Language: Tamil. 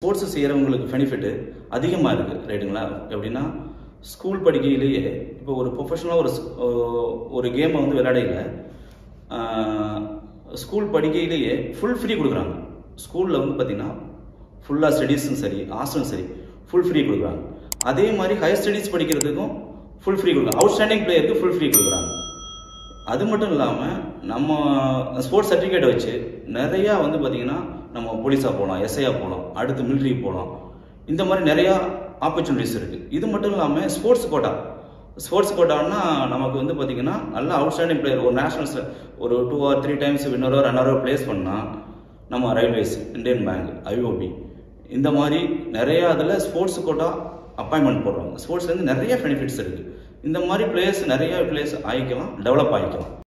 ஸ்போர்ட்ஸ் செய்கிறவங்களுக்கு பெனிஃபிட்டு அதிகமாக இருக்குது ரைட்டுங்களா எப்படின்னா ஸ்கூல் படிக்கையிலேயே இப்போ ஒரு ப்ரொஃபஷனலாக ஒரு ஸ்- ஒரு கேமை வந்து விளையாடையில ஸ்கூல் படிக்கையிலேயே ஃபுல் ஃப்ரீ கொடுக்குறாங்க ஸ்கூலில் வந்து பார்த்தீங்கன்னா ஃபுல்லாக ஸ்டடீஸும் சரி ஹாஸ்டலும் சரி ஃபுல் ஃப்ரீ கொடுக்குறாங்க அதே மாதிரி ஹையர் ஸ்டடீஸ் படிக்கிறதுக்கும் ஃபுல் ஃப்ரீ கொடுக்குறாங்க அவுட்ஸ்டாண்டிங் பிளேயருக்கு ஃபுல் ஃப்ரீ கொடுக்குறாங்க அது மட்டும் இல்லாமல் நம்ம ஸ்போர்ட்ஸ் சர்டிஃபிகேட் வச்சு நிறையா வந்து பார்த்தீங்கன்னா நம்ம போலீஸாக போகலாம் எஸ்ஐயாக போகலாம் அடுத்து மிலிட்ரி போகலாம் இந்த மாதிரி நிறையா ஆப்பர்ச்சுனிட்டிஸ் இருக்குது இது மட்டும் இல்லாமல் ஸ்போர்ட்ஸ் கோட்டா ஸ்போர்ட்ஸ் கோட்டான்னா நமக்கு வந்து பார்த்தீங்கன்னா நல்ல அவுட்ஸ்டாண்டிங் பிளேயர் ஒரு நேஷனல்ஸ் ஒரு டூ ஆர் த்ரீ டைம்ஸ் வின்னரோ ரன்னரோ பிளேஸ் பண்ணால் நம்ம ரயில்வேஸ் இந்தியன் பேங்க் ஐஓபி இந்த மாதிரி நிறைய அதில் ஸ்போர்ட்ஸ் கோட்டா அப்பாயின்மெண்ட் போடுறாங்க ஸ்போர்ட்ஸ்லேருந்து நிறைய பெனிஃபிட்ஸ் இருக்குது இந்த மாதிரி பிளேயர்ஸ் நிறைய பிளேயர்ஸ் ஆகிக்கலாம் டெவலப் ஆகிக்கலாம்